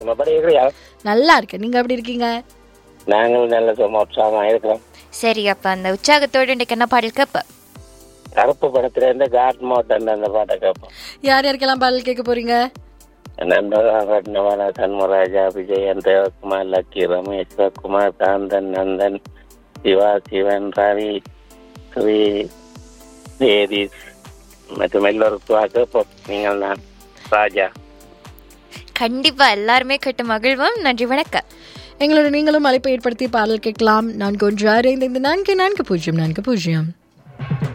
நம்ம படி இருக்கிறியா நல்லா இருக்கு நீங்க எப்படி இருக்கீங்க நாங்கள் நல்ல சும்மா உற்சாகமா இருக்கிறோம் சரி அப்ப அந்த உற்சாகத்தோடு இன்றைக்கு என்ன பாடல் கேப்ப கருப்பு படத்துல இருந்து காட் மோட்டன் அந்த பாட்டை கேட்போம் யார் யாருக்கெல்லாம் பாடல் கேட்க போறீங்க நண்பர்கள் ரத்னவன சண்முராஜா விஜயன் தேவகுமார் லக்கி ரமேஷ் குமார் காந்தன் நந்தன் சிவா சிவன் ரவி ஸ்ரீ தேதீஸ் மற்றும் எல்லோருக்கும் கேட்போம் நீங்கள் நான் ராஜா கண்டிப்பா எல்லாருமே கேட்டு மகிழ்வோம் நன்றி வணக்கம் எங்களோட நீங்களும் அழைப்பை ஏற்படுத்தி பாடல் கேட்கலாம் நான்கு ஒன்று ஆறு ஐந்து ஐந்து நான்கு நான்கு பூஜ்ஜியம் நான்கு பூஜ்ஜியம்